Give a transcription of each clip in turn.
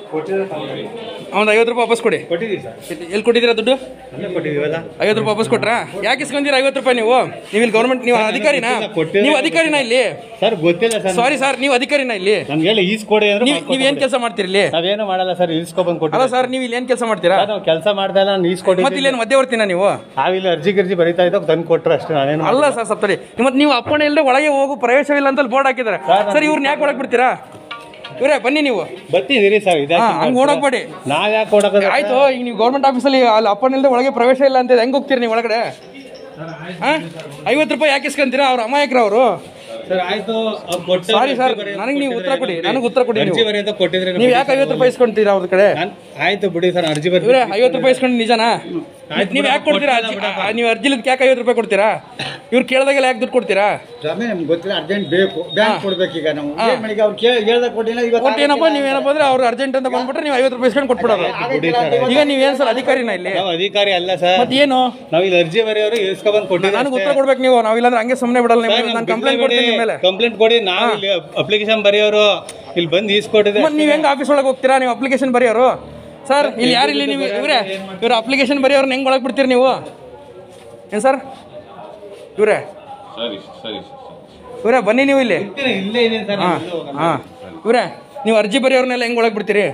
ಒಂದು ಐವತ್ತು ರೂಪಾಯಿ ವಾಪಸ್ ಕೊಡಿ ಕೊಟ್ಟಿದ್ದೀವಿ ಸರ್ ಎಲ್ಲಿ ಕೊಟ್ಟಿದ್ದೀರಾ ದುಡ್ಡು ಅಲ್ಲೇ ಕೊಟ್ಟಿದ್ದೀವಲ್ಲ ಐವತ್ತು ರೂಪಾಯಿ ವಾಪಸ್ ಕೊಟ್ರಾ ಯಾಕೆ ಇಸ್ಕೊಂತೀರಾ ಐವತ್ತು ರೂಪಾಯಿ ನೀವು ನೀವು ಇಲ್ಲಿ ಗೌರ್ಮೆಂಟ್ ನೀವು ಅಧಿಕಾರಿನಾ ಕೊಟ್ಟಿಲ್ಲ, ನೀವು ಅಧಿಕಾರಿನಾ ಇಲ್ಲಿ ಸರ್ ಗೊತ್ತಿಲ್ಲ ಸರ್ ಸಾರಿ ಸರ್ ನೀವು ಅಧಿಕಾರಿನಾ ಇಲ್ಲಿ ನಮ್ಗೆ ಹೇಳಿ ಈಸ್ಕೊಡಿ ಅಂದ್ರೆ ನೀವು ನೀವು ಏನು ಕೆಲಸ ಮಾಡ್ತೀರಿ ಇಲ್ಲಿ ನಾವೇನು ಮಾಡಲ್ಲ ಸರ್ ಈಸ್ಕೊಬಂದು ಅಲ್ಲ ಕೊಟ್ಟಿಲ್ಲ ಸರ್ ನೀವು ಇಲ್ಲಿ ಏನು ಕೆಲಸ ಮಾಡ್ತೀರಾ ನಾವು ಕೆಲಸ ಮಾಡ್ತಾ ಇಲ್ಲ ನಾನು ಮತ್ತೆ ಈಸ್ಕೊಟ್ಟಿದ್ದೀನಿ ಇಲ್ಲೇನು ಮಧ್ಯವರ್ತಿನ ನೀವು ನಾವಿಲ್ಲಿ ಅರ್ಜಿ ಗಿರ್ಜಿ ಬರೀತಾ ಇದ್ದಾಗ ತಂದು ಕೊಟ್ರು ಅಷ್ಟೇ ನಾನೇನು ಅಲ್ಲ ಸರ್ ಸಪ್ತರಿ ಮತ್ತೆ ನೀವು ಅಪ್ಪಣೆ ಇಲ್ಲದೆ ಒಳಗೆ ಹೋಗು ಪ್ರವೇಶವಿಲ್ಲ ಅಂತ ಬೋರ್ಡ್ ಹಾಕಿದ್ದಾರೆ ಸರ್ ಇವ್ರನ್ನ ಯಾಕೆ ಒಳಗೆ ಬಿಡ್ತೀರಾ ಇವರೇ ಬನ್ನಿ ನೀವು ಬರ್ತಿದ್ದೀರಿ ಸರ್ ಇದೆ ಹಾ ಹಂಗೆ ಓಡೋಗ್ಬೇಡಿ ನಾವ್ ಯಾಕೆ ಕೊಡೋಕೆ ಆಯ್ತು ಈಗ ನೀವು ಗೌರ್ಮೆಂಟ್ ಆಫೀಸಲ್ಲಿ ಅಲ್ಲಿ ಅಪ್ಪಣೆ ಇಲ್ಲದೆ ಒಳಗೆ ಪ್ರವೇಶ ಇಲ್ಲ ಅಂತ ಹೆಂಗ್ ಹೋಗ್ತೀರಿ ನೀವು ಒಳಗಡೆ ಐವತ್ತು ರೂಪಾಯಿ ಯಾಕೆ ಇಸ್ಕೊಂತೀರಾ ಅವ್ರು ಅಮಾಯಕರು ಅವರು ಸರ್ ಆಯ್ತು ಅವ್ರು ಕೊಟ್ಟು ಸಾರಿ ಸರ್ ಅರ್ಜಿ ಬರೆಯೋದು ನನಗೆ ನೀವು ಉತ್ತರ ಕೊಡಿ ಕೊಟ್ಟಿದ್ರೆ ನನಗೆ ಉತ್ತರ ಕೊಡಿ ಅರ್ಜಿ ನೀವು ಬರೆಯೋದು ಕೊಟ್ಟಿದ್ರೆ ನೀವು ಯಾಕೆ ಐವತ್ತು ರೂಪಾಯಿ ಇಸ್ಕೊಂತೀರಾ ಅವ್ರ ಕಡೆ ನಾನ್- ಆಯ್ತು ಬಿಡಿ ಸರ್ ಅರ್ಜಿ ಬರ್ತೀವಿ ಇವರೇ ಐವತ್ತು ರೂಪಾಯಿ ಇಸ್ಕೊಂಡು ನಿಜನಾ ನೀವು ಯಾಕೆ ಕೊಡ್ತೀರಾ ಅರ್ಜಿ ಆ, ನೀವು ಅರ್ಜಿಲಿದ್ದಕ್ಕೆ ಯಾಕೆ ಐವತ್ತು ರೂಪಾಯಿ ಕೊಡ್ತೀರಾ ಇವ್ರು ಕೇಳಿದಾಗೆಲ್ಲ ಯಾಕೆ ದುಡ್ಡು ಕೊಡ್ತೀರಾ ಸ್ವಾಮಿ ನಮ್ಗೆ ಗೊತ್ತಿಲ್ಲ ಅರ್ಜೆಂಟ್ ಬೇಕು ಬ್ಯಾಂಕ್ ಕೊಡ್ಬೇಕೀಗ ನಾವು ಏನ್ ಮಾಡಿ ಅವ್ರು ಕೇಳಿ ಹೇಳ್ದಾಗ ಕೊಟ್ಟಿಲ್ಲ ಇವತ್ತು ಒಟ್ಟು ಏನಪ್ಪ ನೀವೇನಪ್ಪ ಅಂದ್ರೆ ಅವ್ರು ಅರ್ಜೆಂಟ್ ಅಂತ ಬಂದ್ಬಿಟ್ರೆ ನೀವು ಐವತ್ತು ರೂಪಾಯಿ ಇಸ್ಕೊಂಡು ಕೊಟ್ಬಿಡೋದು ಈಗ ನೀವೇನು ಸರ್ ಅಧಿಕಾರಿನ ಇಲ್ಲಿ ನಾವು ಅಧಿಕಾರಿ ಅಲ್ಲ ಸರ್ ಮತ್ತೆ ಏನು ನಾವು ಇಲ್ಲಿ ಅರ್ಜಿ ಬರೆಯೋರು ಇಸ್ಕೊಬಂದು ಕೊಟ್ಟಿದ್ರೆ ನನಗೆ ಉತ್ತರ ಕೊಡ್ಬೇಕು ನೀವು ನಾವಿಲ್ಲಾಂದ್ರೆ ಹಂಗೆ ಸುಮ್ಮನೆ ಬಿಡಲ್ಲ ನೀವು ನಾನು ಕಂಪ್ಲೇಂಟ್ ಕೊಡ್ತೀನಿ ನಿಮ್ಮ ಮೇಲೆ ಕಂಪ್ಲೇಂಟ್ ಕೊಡಿ ನಾವು ಇಲ್ಲಿ ಅಪ್ಲಿಕೇಶನ್ ಬರೆಯೋರು ಇಲ್ಲಿ ಬಂದು ಈಸ್ಕೊಟ್ಟಿದ್ರೆ ಮತ್ತೆ ನೀವು ಹೆಂಗೆ ಆಫೀಸ್ ಒಳಗೆ ಹೋಗ್ತೀರಾ ನೀವು ಅಪ್ಲಿಕೇಶನ್ ಬರೆಯೋರು ಸರ್ ಇಲ್ಲಿ ಯಾರು ಇಲ್ಲಿ ನೀವು ಇವರೇ ಇವ್ರ ಅಪ್ಲಿಕೇಶನ್ ಬರೆಯೋರ್ನ ಹೆಂಗೆ ಒಳಗೆ ಬಿಡ್ತೀರಿ ನೀವು ಏನು ಸರ್ ಇವರೇ ಸರಿ ಸರಿ ಸರಿ ಇವರೇ ಬನ್ನಿ ನೀವು ಇಲ್ಲಿ ಇಲ್ಲೇ ಇದೆ ಸರ್ ಹಾಂ ಹಾಂ ಇವರೇ ನೀವು ಅರ್ಜಿ ಬರೆಯೋರ್ನೆಲ್ಲ ಹೆಂಗೆ ಒಳಗೆ ಬಿಡ್ತೀರಿ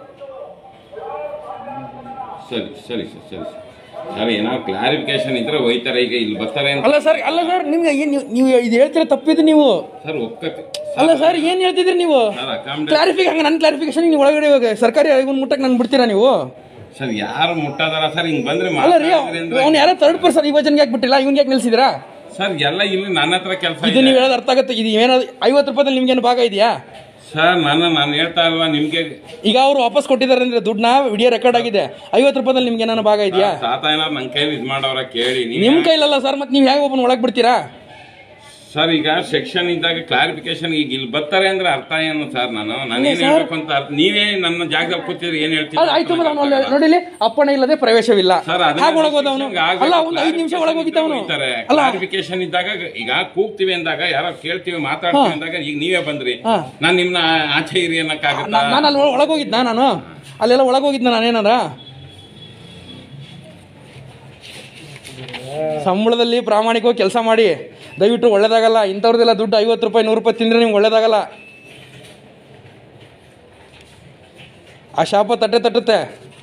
ಸರಿ ಸರಿ ಸರ್ ಸರಿ ಸರ್ ಸರ್ ಏನಾದ್ರು ಕ್ಲಾರಿಫಿಕೇಶನ್ ಇದ್ರೆ ಹೋಯ್ತಾರೆ ಈಗ ಇಲ್ಲಿ ಬರ್ತಾರೆ ಅಂತ ಅಲ್ಲ ಸರ್ ಅಲ್ಲ ಸರ್ ನಿಮ್ಗೆ ಏನು ನೀವು ನೀವು ಇದು ಹೇಳ್ತೀರ ತಪ್ಪಿದ್ದು ನೀವು ಸರ್ ಒಕ್ಕತ್ತೆ ಅಲ್ಲ ಸರ್ ಏನು ಹೇಳ್ತಿದ್ರಿ ನೀವು ಸರ್ ಅಕಾಮಿಡೇಟ್ ಕ್ಲಾರಿಫಿಕ್ ಹಂಗೆ ನನ್ನ ಕ್ಲಾರಿಫಿಕೇಶನ್ ನೀವು ಒಳಗಡೆ ಹೋಗಿ ಸರ್ಕಾರಿ ಇವನ್ ಮುಟ್ಟಕ್ಕೆ ನಾನು ಬಿಡ್ತೀರಾ ನೀವು ಸರ್ ಯಾರು ಮುಟ್ಟದಾರ ಸರ್ ಹಿಂಗ್ ಬಂದ್ರೆ ಅಲ್ಲ ರೀ ಮಾತಾಡಿದ್ರಿ ಅಂದ್ರೆ ಅವ್ನು ಯಾರೋ ಥರ್ಡ್ ಪರ್ಸನ್ ಈ ವಚನ್ಗೆ ಯಾಕೆ ಬಿಟ್ಟಿಲ್ಲ ಇವ್ನಿಗೆ ಯಾಕೆ ನಿಲ್ಸಿದ್ದೀರಾ ಸರ್ ಎಲ್ಲ ಇಲ್ಲಿ ನನ್ನ ಹತ್ರ ಕೆಲಸ ಇದು ನೀವು ಹೇಳೋದು ಅರ್ಥ ಆಗುತ್ತೆ ಇದು ಏನೋ ಐವತ್ತು ರೂಪಾಯಿದಲ್ಲಿ ನಿಮ್ಗೇನು ಭಾಗ ಇದೆಯಾ ಸರ್ ನನ್ನ ನಾನು ಹೇಳ್ತಾ ಇಲ್ವಾ ನಿಮ್ಗೆ ಈಗ ಅವರು ವಾಪಸ್ ಕೊಟ್ಟಿದ್ದಾರೆ ಅಂದ್ರೆ ದುಡ್ಡನ್ನ ವಿಡಿಯೋ ರೆಕಾರ್ಡ್ ಆಗಿದೆ ಐವತ್ತು ರೂಪಾಯಿದಲ್ಲಿ ನಿಮ್ಗೆ ಏನಾನ ಭಾಗ ಇದೆಯಾ ತಾತ ಏನಾರು ನನ್ನ ಕೈಲಿ ಇದು ಮಾಡವ್ರ ಕೇಳಿ ನೀವು ನಿಮ್ ಕೈಲಲ್ಲ ಸರ್ ಮತ್ತೆ ನೀವು ಹೇಗೆ ಒಬ್ಬನ ಒಳಗೆ ಬಿಡ್ತೀರಾ ಸರ್ ಈಗ ಸೆಕ್ಷನ್ ಇದ್ದಾಗ ಕ್ಲಾರಿಫಿಕೇಶನ್ ಈಗ ಇಲ್ಲಿ ಬರ್ತಾರೆ ಅಂದ್ರೆ ಅರ್ಥ ಏನು ಸರ್ ನಾನು ನಾನು ಏನ್ ಹೇಳ್ಬೇಕು ಅಂತ ಅರ್ಥ ನೀವೇ ನನ್ನ ಜಾಗದಲ್ಲಿ ಕೂತಿದ್ರೆ ಏನ್ ಹೇಳ್ತೀರಿ ಅದು ಆಯ್ತು ಮತ್ತೆ ಅವ್ನು ಅಲ್ಲಿ ನೋಡಿಲಿ ಅಪ್ಪಣೆ ಇಲ್ಲದೆ ಪ್ರವೇಶವಿಲ್ಲ ಸರ್ ಹಾಗೆ ಒಳಗೆ ಹೋದವನು ಅಲ್ಲ ಒಂದು ಐದು ನಿಮಿಷ ಒಳಗೆ ಹೋಗಿದ್ದವನು ಅಲ್ಲ ಕ್ಲಾರಿಫಿಕೇಶನ್ ಇದ್ದಾಗ ಈಗ ಕೂಗ್ತೀವಿ ಅಂದಾಗ ಯಾರೋ ಕೇಳ್ತೀವಿ ಮಾತಾಡ್ತೀವಿ ಅಂದಾಗ ಈಗ ನೀವೇ ಬಂದ್ರಿ ನಾನ್ ನಿಮ್ನ ಆಚೆ ಇರಿ ಅನ್ನಕ್ಕಾಗತ್ತಾ ನಾನು ಅಲ್ಲಿ ಒಳಗೆ ಹೋಗಿದ್ದ ನಾನು ಅಲ್ಲೆಲ್ಲ ಒಳಗೆ ಹೋಗಿದ್ದ ನಾನೇನಾರ ಸಂಬಳದಲ್ಲಿ ಪ್ರಾಮಾಣಿಕವಾಗಿ ಕೆಲಸ ಮಾಡಿ ದಯವಿಟ್ಟು ಒಳ್ಳೇದಾಗಲ್ಲ ಇಂಥವ್ರದ್ದೆಲ್ಲ ದುಡ್ಡು ಐವತ್ತು ರೂಪಾಯಿ ನೂರು ರೂಪಾಯಿ ತಿಂದರೆ ನಿಮ್ಗೆ ಒಳ್ಳೇದಾಗಲ್ಲ ಆ ಶಾಪ ತಟ್ಟೆ ತಟ್ಟುತ್ತೆ